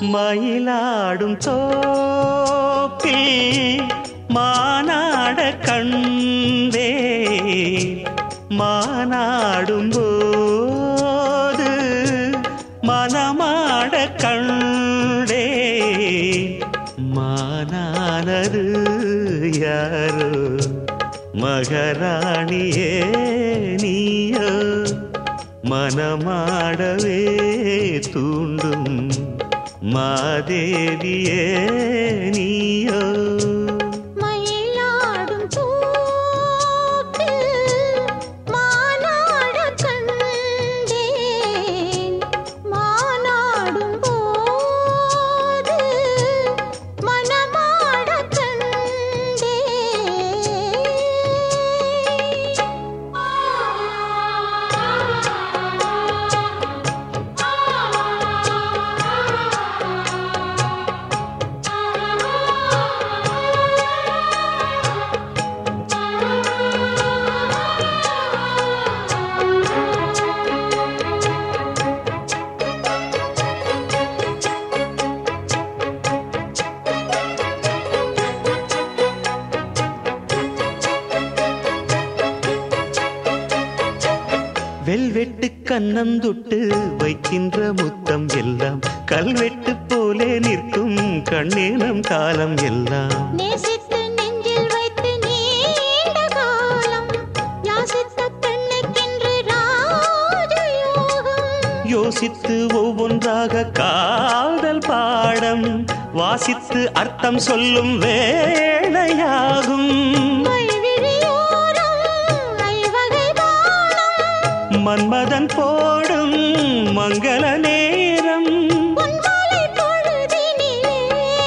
மயிலாடும் தோப்பில் மானாட கண்டே மானாடும் போது மனமாட கண்டே மானானது யாரோ மகராணியே நீயோ மனமாடவே தூண்டும் மாதேவியே நீயோ மயிலாடும் தோப்பில் மானாடக் கண்டேன். மானாடும் போது மனமாடக் வெல்வெட்டு கண்ணந்துட்டு வைக்கின்ற முத்தம் எல்லாம் கல்வெட்டு போலே நிற்கும் கண்ணேனம் காலம் எல்லாம் நேசித்து நெஞ்சில் வைத்து நீண்ட காலம் யாசித்த பெண்ணுக்கென்று ராஜயோகம் யோசித்து ஒவ்வொன்றாக காதல் பாடம் வாசித்து அர்த்தம் சொல்லும் வேளையாகும் மைவிழியோரம் ஐவகை தானம் மன்மதன் போடும் மங்கள நேரம் பொன்மாலை பொழுதினிலே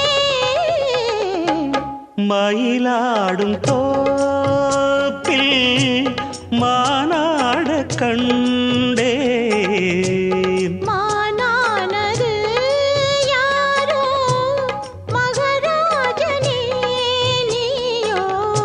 மயிலாடும் தோப்பில் மானாட கண்டே மானானது யாரோ மகராஜனே நீயோ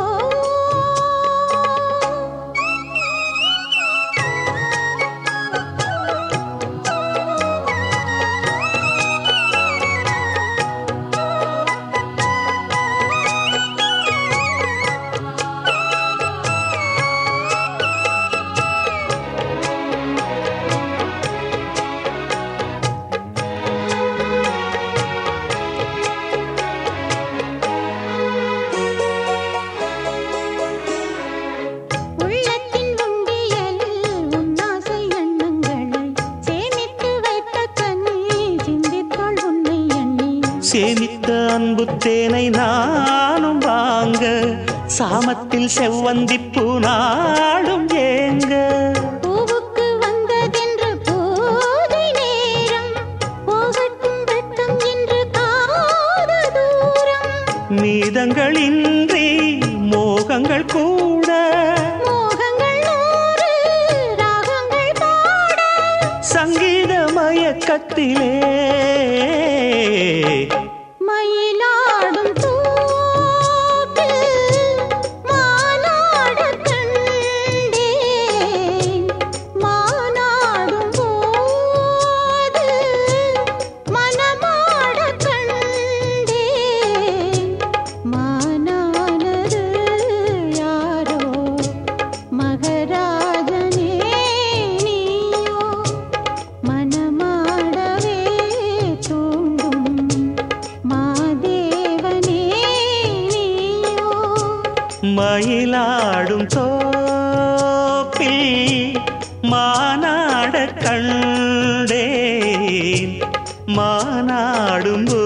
உள்ளத்தின் உண்டியலில் உன்னாசை எண்ணங்களை சேமித்து வைத்த கண்ணி சிந்தித்தாள் உன்னை எண்ணி சேமித்த அன்பு தேனை நானும் வாங்க சாமத்தில் செவ்வந்திப்பூ நாடும் ஏங்க பூவுக்கு வந்ததென்று போதை நேரம் போகட்டும் வெட்கம் என்று காத தூரம் மீதங்களின்றி மோகங்கள் கூட மோகங்கள் நூறு ராகங்கள் பாட சங்கீத மயக்கத்திலே மயிலாடும் தோப்பில் மானாடக் கண்டேன். மானாடும் போது மனமாடக் கண்டேன். மானானது யாரோ மகராஜனே நீயோ மனமாடவே தூண்டும் மாதேவனே நீயோ மயிலாடும் தோப்பில் மானாட கண்டேன் மானாடும்